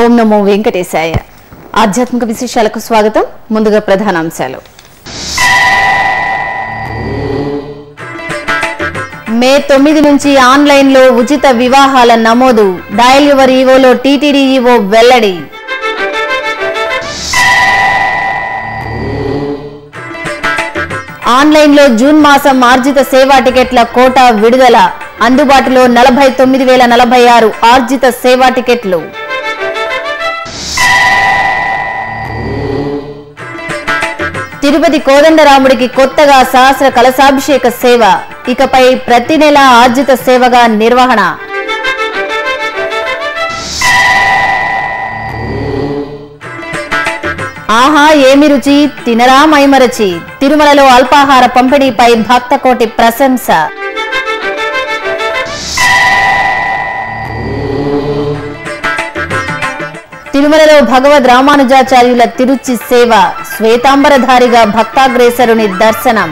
ఓం నమో వెంకటేశాయ ఆధ్యాత్మిక విశేషాలకు స్వాగతం ముందుగా ప్రధానాంశాలు మే తొమ్మిది నుంచి ఆన్లైన్లో ఉచిత వివాహాల నమోదు డయల్ యువర్ ఈవోలో టీటీడీ ఈవో వెల్లడి ఆన్లైన్లో జూన్ మాసం ఆర్జిత సేవా టికెట్ల కోటా విడుదల అందుబాటులో నలభై తొమ్మిది వేల నలభై ఆరు ఆర్జిత సేవా టికెట్లు తిరుపతి కోదండరాముడికి కొత్తగా సహస్ర కలశాభిషేక సేవ ఇకపై ప్రతి నెల ఆర్జిత సేవగా నిర్వహణ ఆహా ఏమి రుచి తినరా మైమరచి తిరుమలలో అల్పాహార పంపిణీపై భక్తకోటి ప్రశంస తిరుమలలో భగవద్ రామానుజాచార్యుల తిరుచి సేవ శ్వేతాంబరధారిగా భక్తాగ్రేసరుని దర్శనం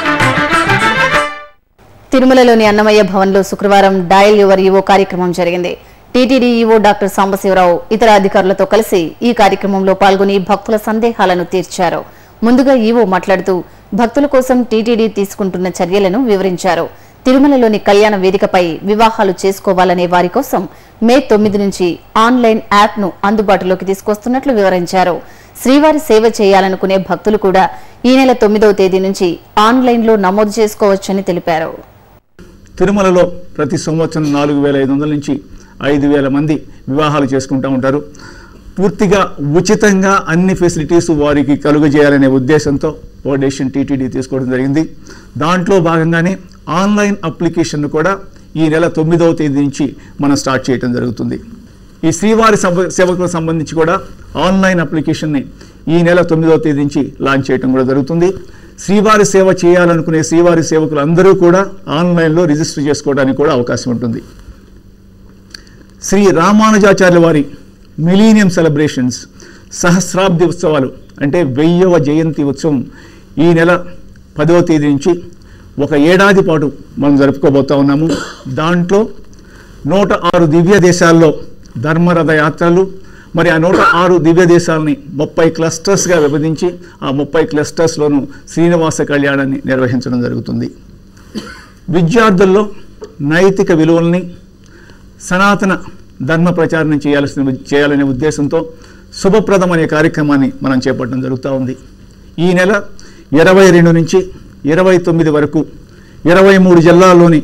తిరుమలలోని అన్నమయ్య భవన్లో శుక్రవారం డయల్ యువర్ ఈవో కార్యక్రమం జరిగింది టీటీడీ ఈవో డాక్టర్ సాంబశివరావు ఇతర అధికారులతో కలిసి ఈ కార్యక్రమంలో పాల్గొని భక్తుల సందేహాలను తీర్చారు ముందుగా ఈవో మాట్లాడుతూ భక్తుల కోసం టీటీడీ తీసుకుంటున్న చర్యలను వివరించారు తిరుమలలోని కళ్యాణ వేదికపై వివాహాలు చేసుకోవాలనే వారి కోసం మే తొమ్మిది నుంచి ఆన్లైన్ యాప్ ను అందుబాటులోకి తీసుకొస్తున్నట్లు వివరించారు శ్రీవారి సేవ చేయాలనుకునే భక్తులు కూడా ఈ నెల తొమ్మిదవ తేదీ నుంచి ఆన్లైన్లో నమోదు చేసుకోవచ్చని తెలిపారు తిరుమలలో ప్రతి సంవత్సరం నాలుగు వేల ఐదు వందల నుంచి ఐదు వేల మంది వివాహాలు చేసుకుంటూ ఉంటారు పూర్తిగా ఉచితంగా అన్ని ఫెసిలిటీస్ వారికి కలుగజేయాలనే ఉద్దేశంతో ఓ డెసిషన్ టీటీడీ తీసుకోవడం జరిగింది దాంట్లో భాగంగానే ఆన్లైన్ అప్లికేషన్ కూడా ఈ నెల తొమ్మిదవ తేదీ నుంచి మనం స్టార్ట్ చేయడం జరుగుతుంది ఈ శ్రీవారి సభ సేవకులకు సంబంధించి కూడా ఆన్లైన్ అప్లికేషన్ని ఈ నెల తొమ్మిదవ తేదీ నుంచి లాంచ్ చేయడం కూడా జరుగుతుంది శ్రీవారి సేవ చేయాలనుకునే శ్రీవారి సేవకులు అందరూ కూడా ఆన్లైన్లో రిజిస్టర్ చేసుకోవడానికి కూడా అవకాశం ఉంటుంది శ్రీ రామానుజాచార్యుల వారి మిలీనియం సెలబ్రేషన్స్ సహస్రాబ్ది ఉత్సవాలు అంటే వెయ్యవ జయంతి ఉత్సవం ఈ నెల పదవ తేదీ నుంచి ఒక ఏడాది పాటు మనం జరుపుకోబోతా ఉన్నాము దాంట్లో నూట ఆరు దివ్య దేశాల్లో ధర్మరథ యాత్రలు మరి ఆ నూట ఆరు దివ్య దేశాలని ముప్పై క్లస్టర్స్గా విభజించి ఆ ముప్పై క్లస్టర్స్లోనూ శ్రీనివాస కళ్యాణాన్ని నిర్వహించడం జరుగుతుంది విద్యార్థుల్లో నైతిక విలువల్ని సనాతన ధర్మ ప్రచారం చేయాల్సిన చేయాలనే ఉద్దేశంతో శుభప్రదం అనే కార్యక్రమాన్ని మనం చేపట్టడం జరుగుతూ ఉంది ఈ నెల ఇరవై రెండు నుంచి ఇరవై తొమ్మిది వరకు ఇరవై మూడు జిల్లాల్లోని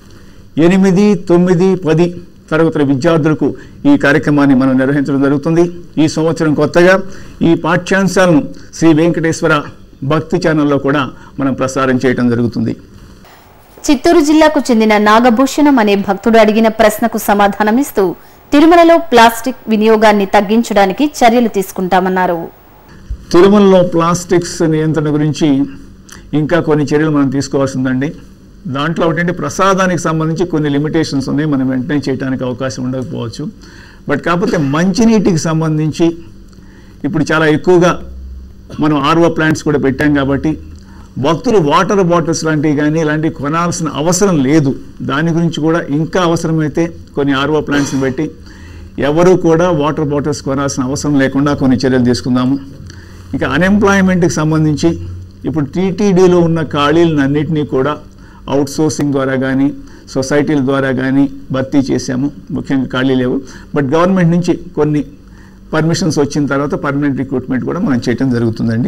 ఎనిమిది తొమ్మిది పది తరగతుల విద్యార్థులకు ఈ కార్యక్రమాన్ని మనం నిర్వహించడం జరుగుతుంది ఈ సంవత్సరం కొత్తగా ఈ పాఠ్యాంశాలను శ్రీ వెంకటేశ్వర భక్తి ఛానల్లో కూడా మనం ప్రసారం చేయడం జరుగుతుంది చిత్తూరు జిల్లాకు చెందిన నాగభూషణం అనే భక్తుడు అడిగిన ప్రశ్నకు సమాధానమిస్తూ తిరుమలలో ప్లాస్టిక్ వినియోగాన్ని తగ్గించడానికి చర్యలు తీసుకుంటామన్నారు తిరుమలలో ప్లాస్టిక్స్ నియంత్రణ గురించి ఇంకా కొన్ని చర్యలు మనం తీసుకోవాల్సిందండి దాంట్లో ఒకటంటే ప్రసాదానికి సంబంధించి కొన్ని లిమిటేషన్స్ ఉన్నాయి మనం వెంటనే చేయడానికి అవకాశం ఉండకపోవచ్చు బట్ కాకపోతే మంచినీటికి సంబంధించి ఇప్పుడు చాలా ఎక్కువగా మనం ఆర్ఓ ప్లాంట్స్ కూడా పెట్టాం కాబట్టి భక్తులు వాటర్ బాటిల్స్ లాంటివి కానీ ఇలాంటివి కొనాల్సిన అవసరం లేదు దాని గురించి కూడా ఇంకా అవసరమైతే కొన్ని ఆర్ఓ ప్లాంట్స్ని పెట్టి ఎవరు కూడా వాటర్ బాటిల్స్ కొనాల్సిన అవసరం లేకుండా కొన్ని చర్యలు తీసుకుందాము ఇక అన్ఎంప్లాయ్మెంట్కి సంబంధించి ఇప్పుడు టీటీడీలో ఉన్న ఖాళీలన్నింటినీ కూడా అవుట్ సోర్సింగ్ ద్వారా కానీ సొసైటీల ద్వారా కానీ భర్తీ చేశాము ముఖ్యంగా ఖాళీ లేవు బట్ గవర్నమెంట్ నుంచి కొన్ని పర్మిషన్స్ వచ్చిన తర్వాత పర్మనెంట్ రిక్రూట్మెంట్ కూడా మనం చేయడం జరుగుతుందండి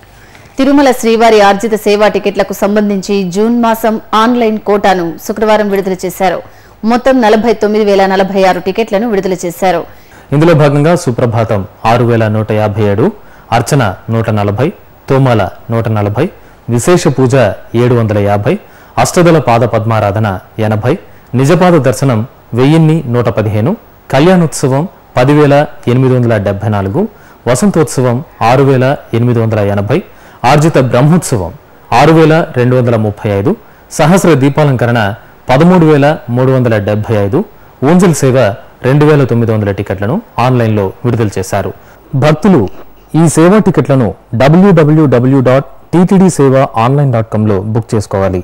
తిరుమల శ్రీవారి ఆర్జిత సేవా టికెట్లకు సంబంధించి జూన్ మాసం ఆన్లైన్ కోటాను శుక్రవారం విడుదల చేశారు మొత్తం నలభై తొమ్మిది వేల నలభై ఆరు టికెట్లను విడుదల చేశారు ఇందులో భాగంగా సుప్రభాతం ఆరు వేల నూట యాభై ఏడు అర్చన నూట నలభై తోమాల నూట నలభై విశేష పూజ ఏడు వందల యాభై అష్టదల పాద పద్మారాధన ఎనభై నిజపాద దర్శనం వెయ్యిన్ని నూట పదిహేను కళ్యాణోత్సవం పదివేల ఎనిమిది వందల డెబ్బై నాలుగు వసంతోత్సవం ఆరు వేల ఎనిమిది వందల ఎనభై ఆర్జిత బ్రహ్మోత్సవం ఆరు వేల రెండు వందల ముప్పై ఐదు సహస్ర దీపాలంకరణ పదమూడు వేల మూడు వందల డెబ్బై ఐదు ఊంజల్ సేవ రెండు వేల తొమ్మిది వందల టికెట్లను ఆన్లైన్లో విడుదల చేశారు భక్తులు ఈ సేవా టికెట్లను డబ్ల్యూడబ్ల్యూడబ్ల్యూ dot TTD seva online dot కాంలో బుక్ చేసుకోవాలి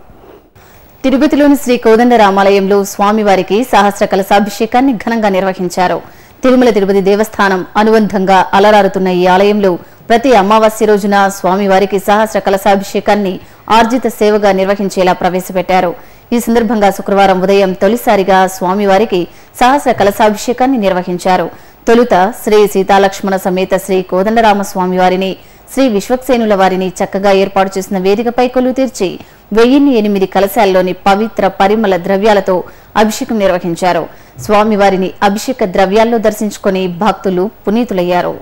తిరుపతిలోని శ్రీ కోదండ రామాలయంలో స్వామివారికి సహస్ర కలశాభిషేకాన్ని ఘనంగా నిర్వహించారు తిరుమల తిరుపతి దేవస్థానం అనుబంధంగా అలరారుతున్న ఈ ఆలయంలో ప్రతి అమావాస్య రోజున స్వామివారికి సహస్ర కలశాభిషేకాన్ని ఆర్జిత సేవగా నిర్వహించేలా ప్రవేశపెట్టారు ఈ సందర్భంగా శుక్రవారం ఉదయం తొలిసారిగా స్వామివారికి సహస్ర కలశాభిషేకాన్ని నిర్వహించారు తొలుత శ్రీ సీతాలక్ష్మణ సమేత శ్రీ కోదండరామ స్వామివారిని శ్రీ విశ్వక్సేనుల వారిని చక్కగా ఏర్పాటు చేసిన వేదికపై కొలువు తీర్చి వెయ్యిన్ని ఎనిమిది కలశాల్లోని పవిత్ర పరిమళ ద్రవ్యాలతో అభిషేకం నిర్వహించారు స్వామివారిని అభిషేక ద్రవ్యాల్లో దర్శించుకొని భక్తులు పునీతులయ్యారు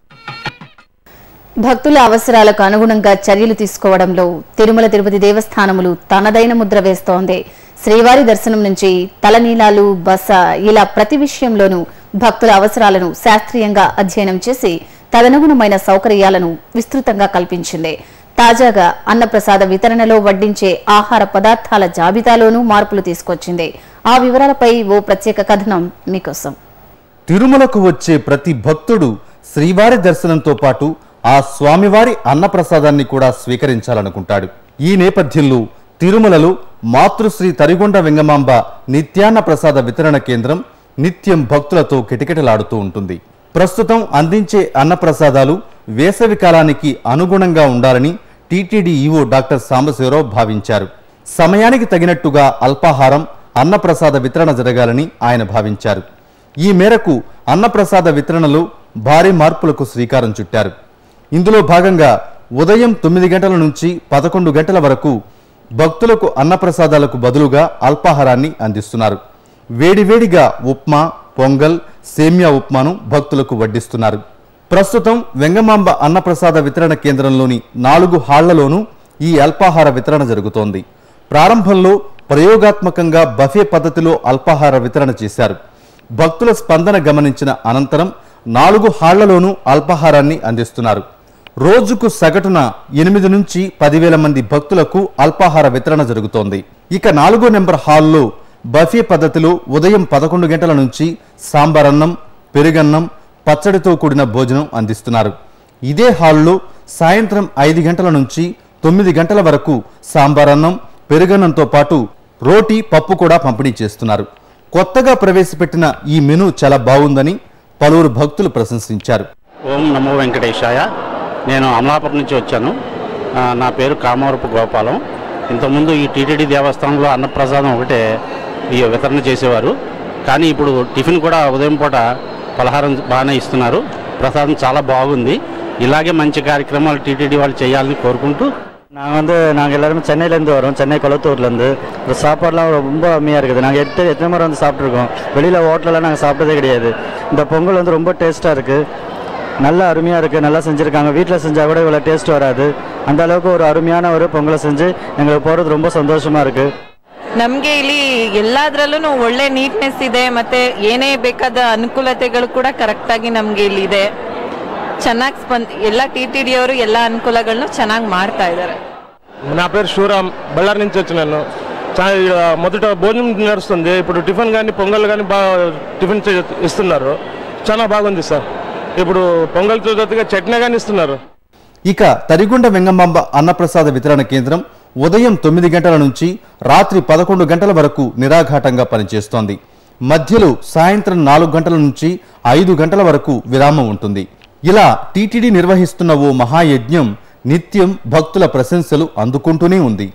భక్తుల అవసరాలకు అనుగుణంగా చర్యలు తీసుకోవడంలో తిరుమల తిరుపతి దేవస్థానములు తనదైన ముద్ర వేస్తోంది శ్రీవారి దర్శనం నుంచి తలనీలాలు బస ఇలా ప్రతి విషయంలోనూ భక్తుల అవసరాలను శాస్త్రీయంగా అధ్యయనం చేసి తదనుగుణమైన సౌకర్యాలను విస్తృతంగా కల్పించింది తాజాగా అన్నప్రసాద వితరణలో వడ్డించే ఆహార పదార్థాల జాబితాలోనూ మార్పులు తీసుకొచ్చింది ఆ వివరాలపై ఓ ప్రత్యేక కథనం మీకోసం తిరుమలకు వచ్చే ప్రతి భక్తుడు శ్రీవారి దర్శనంతో పాటు ఆ స్వామివారి అన్నప్రసాదాన్ని కూడా స్వీకరించాలనుకుంటాడు ఈ నేపథ్యంలో తిరుమలలో మాతృశ్రీ తరిగొండ వెంగమాంబ నిత్యాన్న ప్రసాద వితరణ కేంద్రం నిత్యం భక్తులతో కిటకిటలాడుతూ ఉంటుంది ప్రస్తుతం అందించే అన్నప్రసాదాలు వేసవి కాలానికి అనుగుణంగా ఉండాలని టీటీడీ ఈవో డాక్టర్ సాంబశివరావు భావించారు సమయానికి తగినట్టుగా అల్పాహారం అన్నప్రసాద వితరణ జరగాలని ఆయన భావించారు ఈ మేరకు అన్నప్రసాద వితరణలో భారీ మార్పులకు శ్రీకారం చుట్టారు ఇందులో భాగంగా ఉదయం తొమ్మిది గంటల నుంచి పదకొండు గంటల వరకు భక్తులకు అన్నప్రసాదాలకు బదులుగా అల్పాహారాన్ని అందిస్తున్నారు వేడివేడిగా ఉప్మా పొంగల్ సేమ్యా ఉప్మాను భక్తులకు వడ్డిస్తున్నారు ప్రస్తుతం వెంగమాంబ అన్నప్రసాద వితరణ కేంద్రంలోని నాలుగు హాళ్లలోనూ ఈ అల్పాహార వితరణ జరుగుతోంది ప్రారంభంలో ప్రయోగాత్మకంగా బఫే పద్ధతిలో అల్పాహార వితరణ చేశారు భక్తుల స్పందన గమనించిన అనంతరం నాలుగు హాళ్లలోనూ అల్పాహారాన్ని అందిస్తున్నారు రోజుకు సగటున ఎనిమిది నుంచి పదివేల మంది భక్తులకు అల్పాహార వితరణ జరుగుతోంది ఇక నాలుగో నెంబర్ హాల్లో బఫే పద్ధతిలో ఉదయం పదకొండు గంటల నుంచి సాంబారన్నం పెరుగన్నం పచ్చడితో కూడిన భోజనం అందిస్తున్నారు ఇదే హాల్లో సాయంత్రం ఐదు గంటల నుంచి తొమ్మిది గంటల వరకు సాంబారన్నం పెరుగన్నంతో పాటు రోటీ పప్పు కూడా పంపిణీ చేస్తున్నారు కొత్తగా ప్రవేశపెట్టిన ఈ మెను చాలా బాగుందని పలువురు భక్తులు ప్రశంసించారు ఓం నమో వెంకటేశాయ నేను అమలాపురం నుంచి వచ్చాను ఆ, నా పేరు కామవరపు గోపాలం ఇంతకుముందు ఈ టీటీడీ దేవస్థానంలో అన్నప్రసాదం ఒకటే ఈ వితరణ చేసేవారు కానీ ఇప్పుడు టిఫిన్ కూడా ఉదయం పూట పలహారం బాగానే ఇస్తున్నారు ప్రసాదం చాలా బాగుంది ఇలాగే మంచి కార్యక్రమాలు టీటీడీ వాళ్ళు చేయాలని కోరుకుంటూ நாங்கள் வந்து நாங்கள் எல்லாருமே சென்னையிலேருந்து வரோம் சென்னை கொளத்தூர்லேருந்து இந்த சாப்பாடுலாம் ரொம்ப அருமையாக இருக்குது நாங்கள் எட்டு எத்தனை முறை வந்து சாப்பிட்ருக்கோம் வெளியில் ஹோட்டலெலாம் நாங்கள் சாப்பிட்டதே கிடையாது இந்த பொங்கல் வந்து ரொம்ப டேஸ்ட்டாக இருக்குது நல்லா அருமையாக இருக்குது நல்லா செஞ்சுருக்காங்க வீட்டில் செஞ்சால் கூட இவ்வளோ டேஸ்ட் வராது அந்த அளவுக்கு ஒரு அருமையான ஒரு பொங்கலை செஞ்சு எங்களுக்கு போகிறது ரொம்ப சந்தோஷமாக இருக்குது ನಮಗೆ ಇಲ್ಲಿ ಎಲ್ಲದರಲ್ಲೂ ಒಳ್ಳೆ ನೀಟ್ನೆಸ್ ಇದೆ ಮತ್ತೆ ಏನೇ ಬೇಕಾದ ಅನುಕೂಲತೆಗಳು ಕೂಡ ಕರೆಕ್ಟಾಗಿ ನಮಗೆ ಇಲ್ಲಿ ಇದೆ ಚೆನ್ನಾಗಿ ಸ್ಪಂದ ಎಲ್ಲ ಟಿ ಟಿ ಡಿ ಅವರು ಎಲ್ಲ ಅನುಕೂಲಗಳನ್ನು ಚೆನ್ನಾಗಿ ಮಾಡ್ತಾ ಇದ್ದಾರೆ నా పేరు శివరామ్ బళ్ళారి నుంచి వచ్చినాను చా- ఈడ మొదట భోజనం నడుస్తుంది ఇప్పుడు టిఫిన్ కానీ పొంగల్ కానీ బాగా టిఫిన్ చే- ఇస్తున్నారు చాలా బాగుంది సార్ ఇప్పుడు పొంగల్తో జೊತೆగా చట్నీ కానీ ఇస్తున్నారు ఇక తరిగొండ వెంగమాంబ అన్నప్రసాద వితరణ కేంద్రం ఉదయం తొమ్మిది గంటల నుంచి రాత్రి పదకొండు గంటల వరకు నిరాఘాటంగా పనిచేస్తోంది మధ్యలో సాయంత్రం నాలుగు గంటల నుంచి ఐదు గంటల వరకు విరామం ఉంటుంది ఇలా టీటీడీ నిర్వహిస్తున్న ఓ మహాయజ్ఞం నిత్యం భక్తుల ప్రశంసలు అందుకుంటూనే ఉంది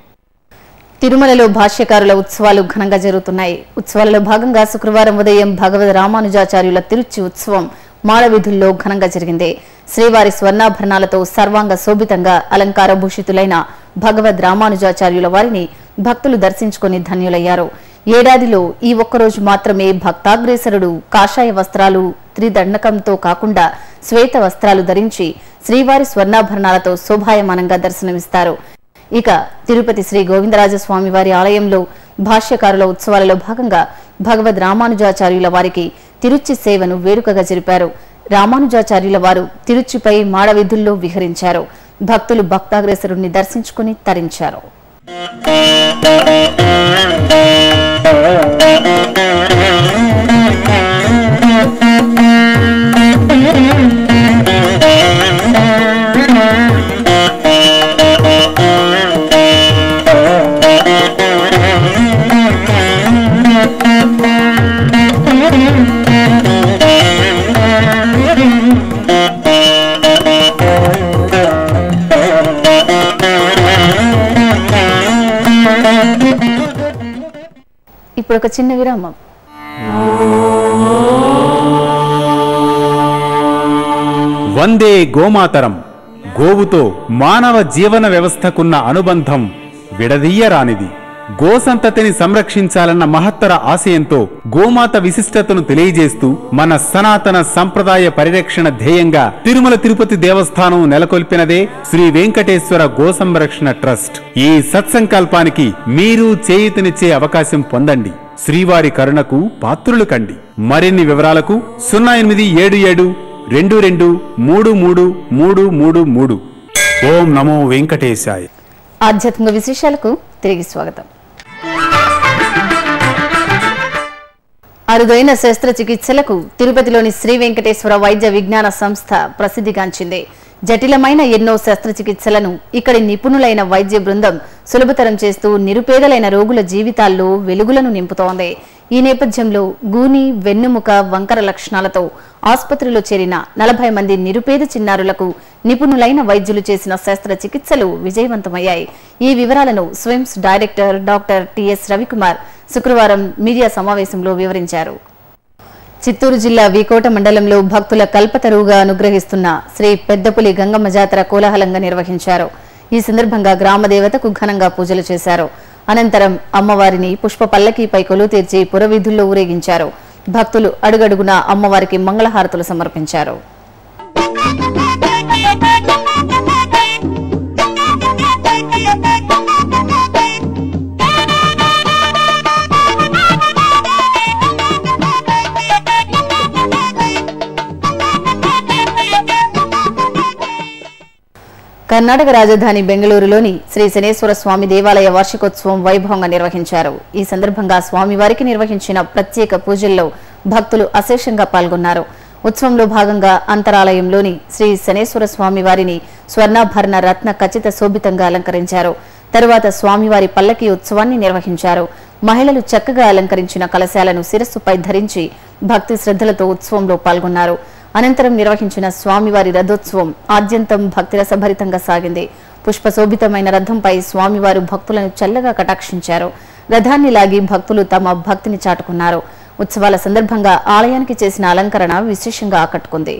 తిరుమలలో భాష్యకారుల ఉత్సవాలు ఘనంగా జరుగుతున్నాయి ఉత్సవాలలో భాగంగా శుక్రవారం ఉదయం భగవద్ రామానుజాచార్యుల తిరుచి ఉత్సవం మాడవీధుల్లో ఘనంగా జరిగింది శ్రీవారి స్వర్ణాభరణాలతో సర్వాంగ శోభితంగా అలంకార భూషితులైన భగవద్ రామానుజాచార్యుల వారిని భక్తులు దర్శించుకుని ధన్యులయ్యారు ఏడాదిలో ఈ ఒక్కరోజు మాత్రమే భక్తాగ్రేసరుడు కాషాయ వస్త్రాలు త్రిదండకంతో కాకుండా శ్వేత వస్త్రాలు ధరించి శ్రీవారి స్వర్ణాభరణాలతో శోభాయమానంగా దర్శనమిస్తారు ఇక తిరుపతి శ్రీ గోవిందరాజస్వామి వారి ఆలయంలో భాష్యకారుల ఉత్సవాలలో భాగంగా భగవద్ రామానుజాచార్యుల వారికి తిరుచి సేవను వేడుకగా జరిపారు రామానుజాచార్యుల వారు తిరుచిపై మాడవీధుల్లో విహరించారు భక్తులు భక్తాగ్రేసరుణ్ణి దర్శించుకుని తరించారు ఇప్పుడు ఒక చిన్న విరామం వందే గోమాతరం గోవుతో మానవ జీవన వ్యవస్థకున్న అనుబంధం విడదీయరానిది గోసంతతిని సంరక్షించాలన్న మహత్తర ఆశయంతో గోమాత విశిష్టతను తెలియజేస్తూ మన సనాతన సంప్రదాయ పరిరక్షణ ధ్యేయంగా తిరుమల తిరుపతి దేవస్థానం నెలకొల్పినదే శ్రీ వెంకటేశ్వర గో సంరక్షణ ట్రస్ట్ ఈ సత్సంకల్పానికి మీరు చేయూతనిచ్చే అవకాశం పొందండి శ్రీవారి కరుణకు పాత్రులు కండి మరిన్ని వివరాలకు సున్నా ఎనిమిది ఏడు ఏడు రెండు రెండు మూడు మూడు మూడు మూడు మూడు ఓం నమో వెంకటేశాయ ఆధ్యాత్మిక విశేషాలకు తిరిగి స్వాగతం అరుదైన శస్త్రచికిత్సలకు తిరుపతిలోని శ్రీ వెంకటేశ్వర వైద్య విజ్ఞాన సంస్థ ప్రసిద్ధిగాంచింది జటిలమైన ఎన్నో శస్త్రచికిత్సలను ఇక్కడి నిపుణులైన వైద్య బృందం సులభతరం చేస్తూ నిరుపేదలైన రోగుల జీవితాల్లో వెలుగులను నింపుతోంది ఈ నేపథ్యంలో గూని వెన్నుముక వంకర లక్షణాలతో ఆసుపత్రిలో చేరిన నలభై మంది నిరుపేద చిన్నారులకు నిపుణులైన వైద్యులు చేసిన శస్త్రచికిత్సలు విజయవంతమయ్యాయి ఈ వివరాలను SVIMS director doctor T S Ravikumar శుక్రవారం మీడియా సమావేశంలో వివరించారు చిత్తూరు జిల్లా వీకోట మండలంలో భక్తుల కల్పతరువుగా అనుగ్రహిస్తున్న శ్రీ పెద్దపులి గంగమ్మ జాతర కోలాహలంగా నిర్వహించారు ఈ సందర్భంగా గ్రామదేవతకు ఘనంగా పూజలు చేశారు అనంతరం అమ్మవారిని పుష్ప పల్లకీపై కొలువు తీర్చి పురవీధుల్లో ఊరేగించారు భక్తులు అడుగడుగునా అమ్మవారికి మంగళహారతులు సమర్పించారు కర్ణాటక రాజధాని బెంగళూరులోని శ్రీ శనేశ్వర స్వామి దేవాలయ వార్షికోత్సవం వైభవంగా నిర్వహించారు ఈ సందర్భంగా స్వామివారికి నిర్వహించిన ప్రత్యేక పూజల్లో భక్తులు అశేషంగా పాల్గొన్నారు ఉత్సవంలో భాగంగా అంతరాలయంలోని శ్రీ శనేశ్వర స్వామి వారిని స్వర్ణాభరణ రత్న ఖచ్చిత శోభితంగా అలంకరించారు తరువాత స్వామివారి పల్లకి ఉత్సవాన్ని నిర్వహించారు మహిళలు చక్కగా అలంకరించిన కలశాలను శిరస్సుపై ధరించి భక్తి శ్రద్ధలతో ఉత్సవంలో పాల్గొన్నారు అనంతరం నిర్వహించిన స్వామివారి రథోత్సవం ఆద్యంతం భక్తిరసభరితంగా సాగింది పుష్పశోభితమైన రథంపై స్వామివారు భక్తులను చల్లగా కటాక్షించారు రథాన్ని లాగి భక్తులు తమ భక్తిని చాటుకున్నారు ఉత్సవాల సందర్భంగా ఆలయానికి చేసిన అలంకరణ విశేషంగా ఆకట్టుకుంది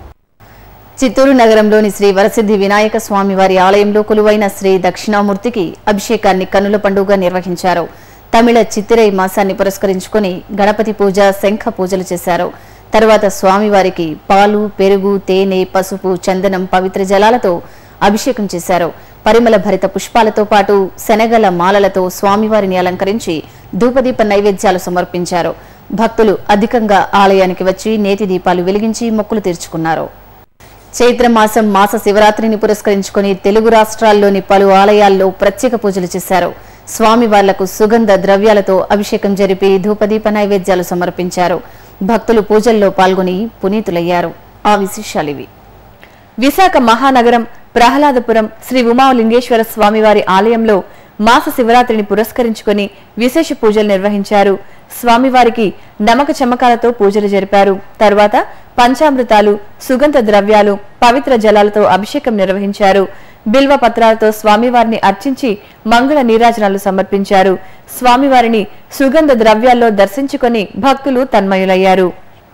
చిత్తూరు నగరంలోని శ్రీ వరసిద్ధి వినాయక స్వామి వారి ఆలయంలో కొలువైన శ్రీ దక్షిణామూర్తికి అభిషేకాన్ని కన్నుల పండుగ నిర్వహించారు తమిళ చిత్తిరై మాసాన్ని పురస్కరించుకుని గణపతి పూజ శంఖ పూజలు చేశారు తర్వాత స్వామివారికి పాలు పెరుగు తేనె పసుపు చందనం పవిత్ర జలాలతో అభిషేకం చేశారు పరిమళ భరిత పుష్పాలతో పాటు శనగల మాలలతో స్వామివారిని అలంకరించి ధూపదీప నైవేద్యాలు సమర్పించారు భక్తులు అధికంగా ఆలయానికి వచ్చి నేతి దీపాలు వెలిగించి మొక్కులు తీర్చుకున్నారు చైత్రమాసం మాస శివరాత్రిని పురస్కరించుకుని తెలుగు రాష్ట్రాల్లోని పలు ఆలయాల్లో ప్రత్యేక పూజలు చేశారు స్వామివార్లకు సుగంధ ద్రవ్యాలతో అభిషేకం జరిపి ధూపదీప నైవేద్యాలు సమర్పించారు భక్తులు పూజల్లో పాల్గొని పునీతులయ్యారు ఆ విశేషాలివి విశాఖ మహానగరం ప్రహ్లాదపురం శ్రీ ఉమాలింగేశ్వర స్వామివారి ఆలయంలో మాస శివరాత్రిని పురస్కరించుకొని విశేష పూజలు నిర్వహించారు స్వామివారికి నమక చమకాలతో పూజలు జరిపారు తర్వాత పంచామృతాలు సుగంధ ద్రవ్యాలు పవిత్ర జలాలతో అభిషేకం నిర్వహించారు బిల్వ పత్రాలతో స్వామివారిని అర్చించి మంగళ నీరాజనాలు సమర్పించారు స్వామివారిని సుగంధ ద్రవ్యాల్లో దర్శించుకొని భక్తులు తన్మయులయ్యారు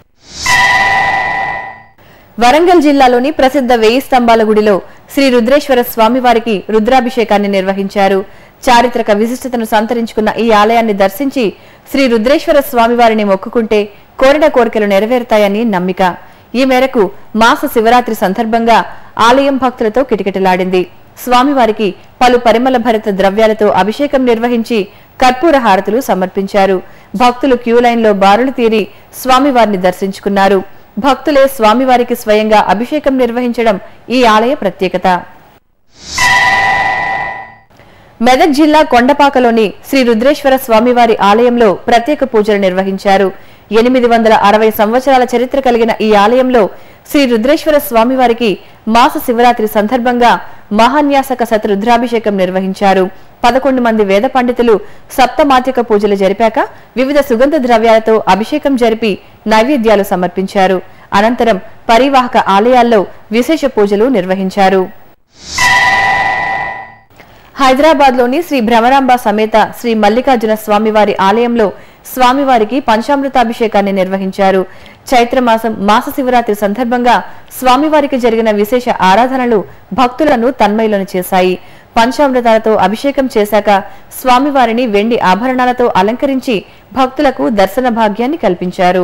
వరంగల్ జిల్లాలోని ప్రసిద్ధ వేయి స్తంభాల గుడిలో శ్రీ రుద్రేశ్వర స్వామివారికి రుద్రాభిషేకాన్ని నిర్వహించారు చారిత్రక విశిష్టతను సంతరించుకున్న ఈ ఆలయాన్ని దర్శించి శ్రీ రుద్రేశ్వర స్వామివారిని మొక్కుకుంటే కోరిన కోరికలు నెరవేరుతాయని నమ్మిక ఈ మేరకు మాస శివరాత్రి సందర్భంగా ఆలయం భక్తులతో కిటకిటలాడింది స్వామివారికి పలు పరిమళ భరిత ద్రవ్యాలతో అభిషేకం నిర్వహించి కర్పూర హారతులు సమర్పించారు భక్తులు క్యూ లైన్లో బారులు తీరి స్వామివారిని దర్శించుకున్నారు భక్తులే స్వామివారికి స్వయంగా అభిషేకం నిర్వహించడం ఈ ఆలయ ప్రత్యేకత మెదక్ జిల్లా కొండపాకలోని శ్రీ రుద్రేశ్వర స్వామివారి ఆలయంలో ప్రత్యేక పూజలు నిర్వహించారు ఎనిమిది వందల అరవై సంవత్సరాల చరిత్ర కలిగిన ఈ ఆలయంలో శ్రీ రుద్రేశ్వర స్వామివారికి మాస శివరాత్రి సందర్భంగా మహాన్యాసక శత రుద్రాభిషేకం నిర్వహించారు పదకొండు మంది వేద పండితులు సప్తమాత్రిక పూజలు జరిపాక వివిధ సుగంధ ద్రవ్యాలతో అభిషేకం జరిపి నైవేద్యాలు సమర్పించారు అనంతరం పరివాహక ఆలయాల్లో విశేష పూజలు నిర్వహించారు హైదరాబాద్ లోని శ్రీ భ్రమరాంబ సమేత శ్రీ మల్లికార్జున స్వామివారి ఆలయంలో స్వామివారికి పంచామృతాభిషేకాన్ని నిర్వహించారు చైత్రమాసం మాస శివరాత్రి సందర్భంగా స్వామివారికి జరిగిన విశేష ఆరాధనలు భక్తులను తన్మయులను చేశాయి పంచామృతాలతో అభిషేకం చేశాక స్వామివారిని వెండి ఆభరణాలతో అలంకరించి భక్తులకు దర్శన భాగ్యాన్ని కల్పించారు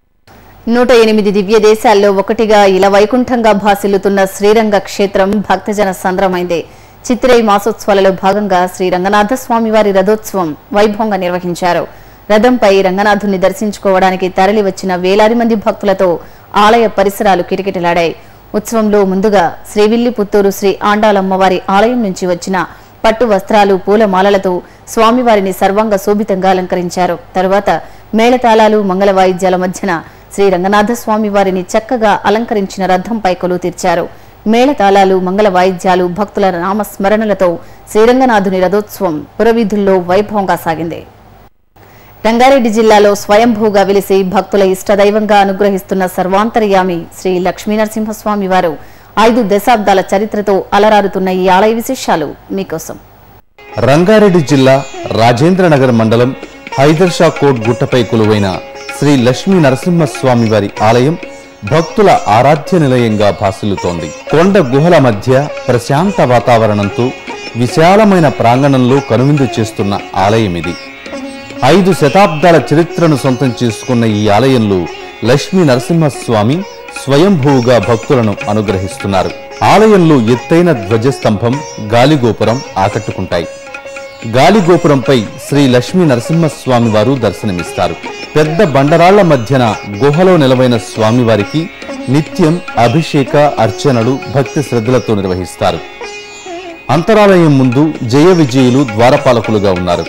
నూట ఎనిమిది దివ్య దేశాల్లో ఒకటిగా ఇలా వైకుంఠంగా భాసిల్లుతున్న శ్రీరంగ క్షేత్రం భక్తజన సంద్రమైంది చిత్రై మాసోత్సవాలలో భాగంగా శ్రీ రంగనాథ స్వామివారి రథోత్సవం వైభవంగా నిర్వహించారు రథంపై రంగనాథుని దర్శించుకోవడానికి తరలి వచ్చిన వేలాది మంది భక్తులతో ఆలయ పరిసరాలు కిటకిటలాడాయి ఉత్సవంలో ముందుగా శ్రీవిల్లిపుత్తూరు శ్రీ ఆండాలమ్మవారి ఆలయం నుంచి వచ్చిన పట్టు వస్త్రాలు పూలమాలలతో స్వామివారిని సర్వాంగ శోభితంగా అలంకరించారు తరువాత మేళతాళాలు మంగళ వాయిద్యాల మధ్యన శ్రీ రంగనాథ స్వామి వారిని చక్కగా అలంకరించిన రథంపై కొలువు తీర్చారు మేళతాళాలు మంగళ వాయిద్యాలు భక్తుల నామస్మరణలతో శ్రీరంగనాథుని రథోత్సవం పురవీధుల్లో వైభవంగా సాగింది రంగారెడ్డి జిల్లాలో స్వయంభూగా వెలిసి భక్తుల ఇష్టదైవంగా అనుగ్రహిస్తున్న సర్వాంతర్యామి శ్రీ లక్ష్మీ నరసింహస్వామి వారు ఐదు దశాబ్దాల చరిత్రతో అలరారుతున్న ఈ ఆలయ విశేషాలు మీకోసం రంగారెడ్డి జిల్లా రాజేంద్రనగర్ మండలం హైదర్ షా కోట్ గుట్టపై కొలువైన శ్రీ లక్ష్మీ నరసింహస్వామి వారి ఆలయం భక్తుల ఆరాధ్య నిలయంగా భాసిల్లుతోంది కొండ గుహల మధ్య ప్రశాంత వాతావరణంతో విశాలమైన ప్రాంగణంలో కనువిందు చేస్తున్న ఆలయం ఇది ఐదు శతాబ్దాల చరిత్రను సొంతం చేసుకున్న ఈ ఆలయంలో లక్ష్మీ నరసింహస్వామి స్వయంభూగా భక్తులను అనుగ్రహిస్తున్నారు ఆలయంలో ఎత్తైన ధ్వజస్తంభం గాలిగోపురం ఆకట్టుకుంటాయి గాలిగోపురంపై శ్రీ లక్ష్మీ నరసింహస్వామి వారు దర్శనమిస్తారు పెద్ద బండరాళ్ల మధ్యన గుహలో నిలవైన స్వామివారికి నిత్యం అభిషేక అర్చనలు భక్తి శ్రద్ధలతో నిర్వహిస్తారు అంతరాలయం ముందు జయ విజయులు ద్వారపాలకులుగా ఉన్నారు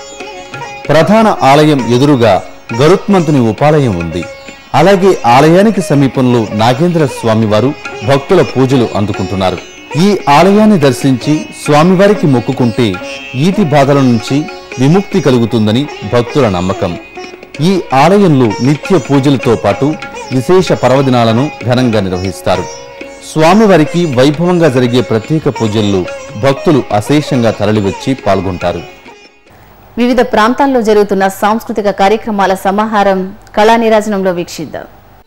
ప్రధాన ఆలయం ఎదురుగా గరుత్మంతుని ఉపాలయం ఉంది అలాగే ఆలయానికి సమీపంలో నాగేంద్ర స్వామివారు భక్తుల పూజలు అందుకుంటున్నారు ఈ ఆలయాన్ని దర్శించి స్వామివారికి మొక్కుకుంటే ఈతి బాధల నుంచి విముక్తి కలుగుతుందని భక్తుల నమ్మకం ఈ ఆలయంలో నిత్య పూజలతో పాటు విశేష పర్వదినాలను ఘనంగా నిర్వహిస్తారు స్వామివారికి వైభవంగా జరిగే ప్రత్యేక పూజల్లో భక్తులు అశేషంగా తరలివచ్చి పాల్గొంటారు వివిధ ప్రాంతాల్లో జరుగుతున్న సాంస్కృతిక కార్యక్రమాల సమాహారం కళా నీరాజనంలో వీక్షిద్దాం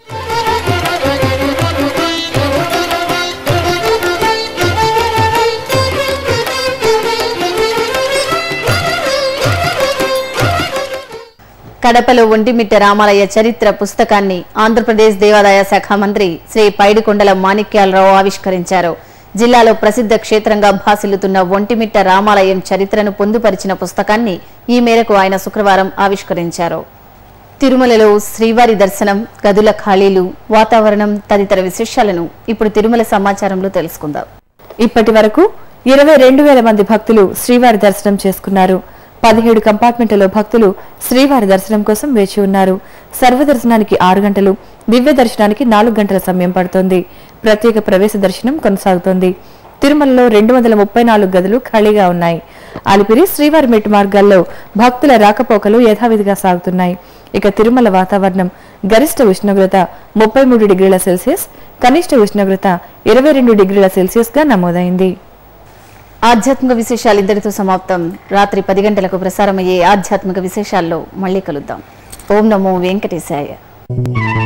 కడపలో ఒంటిమిట్ట రామాలయ చరిత్ర పుస్తకాన్ని ఆంధ్రప్రదేశ్ దేవాదాయ శాఖ మంత్రి శ్రీ పైడికొండల మాణిక్యాలరావు ఆవిష్కరించారు జిల్లాలో ప్రసిద్ధ క్షేత్రంగా భాసిల్లుతున్న ఒంటిమిట్ట రామాలయం చరిత్రను పొందుపరిచిన పుస్తకాన్ని ఈ మేరకు ఆయన శుక్రవారం ఆవిష్కరించారు తిరుమలలో శ్రీవారి దర్శనం గదుల ఖాళీలు వాతావరణం తదితర విశేషాలను ఇప్పుడు తిరుమల సమాచారంలో తెలుసుకుందాం ఇప్పటి వరకు ఇరవై రెండు వేల మంది భక్తులు శ్రీవారి దర్శనం చేసుకున్నారు పదిహేడు కంపార్ట్మెంట్లలో భక్తులు శ్రీవారి దర్శనం కోసం వేచి ఉన్నారు సర్వదర్శనానికి ఆరు గంటలు దివ్య దర్శనానికి నాలుగు గంటల సమయం పడుతోంది ప్రత్యేక ప్రవేశ దర్శనం కొనసాగుతోంది తిరుమలలో రెండు వందల ముప్పై నాలుగు గదులు ఖాళీగా ఉన్నాయి అలిపిరి శ్రీవారి మెట్టు మార్గాల్లో భక్తుల రాకపోకలు యథావిధిగా సాగుతున్నాయి ఇక తిరుమల వాతావరణం గరిష్ట ఉష్ణోగ్రత ముప్పై మూడు డిగ్రీల సెల్సియస్ కనిష్ట ఉష్ణోగ్రత ఇరవై రెండు డిగ్రీల సెల్సియస్ గా నమోదైంది ఆధ్యాత్మిక విశేషాలు ఇద్దరితో సమాప్తం రాత్రి పది గంటలకు ప్రసారమయ్యే ఆధ్యాత్మిక విశేషాల్లో మళ్ళీ కలుద్దాం ఓం నమో వెంకటేశాయ